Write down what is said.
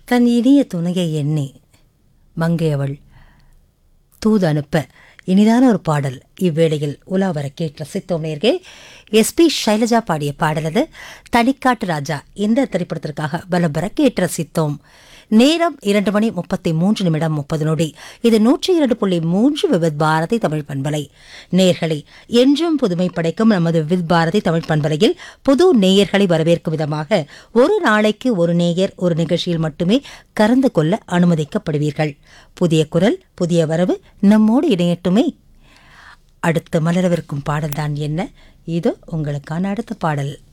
தன் இனிய துணையை எண்ணி மங்கையவள் தூது அனுப்ப இனிதான ஒரு பாடல் இவ்வேளையில் உலா வர கேட்டு ரசித்தோம் நேர்களே எஸ்பி சைலஜா பாடிய பாடலது தனிக்காட்டு ராஜா இந்த திரைப்படத்திற்காக பலம் பெற கேட்டு ரசித்தோம் நேரம் இரண்டு மணி முப்பத்தி மூன்று நிமிடம் முப்பது நொடி இது நூற்றி இரண்டு புள்ளி மூன்று விவித் பாரதி தமிழ் பண்பலை நேர்களை என்றும் புதுமை படைக்கும் நமது விவித் பாரதி தமிழ் பண்பலையில் புது நேயர்களை வரவேற்கும் விதமாக ஒரு நாளைக்கு ஒரு நேயர் ஒரு நிகழ்ச்சியில் மட்டுமே கலந்து கொள்ள அனுமதிக்கப்படுவீர்கள் புதிய குரல் புதிய வரவு நம்மோடு இணையட்டுமே அடுத்து மலரவிருக்கும் பாடல்தான் என்ன இது உங்களுக்கான அடுத்த பாடல்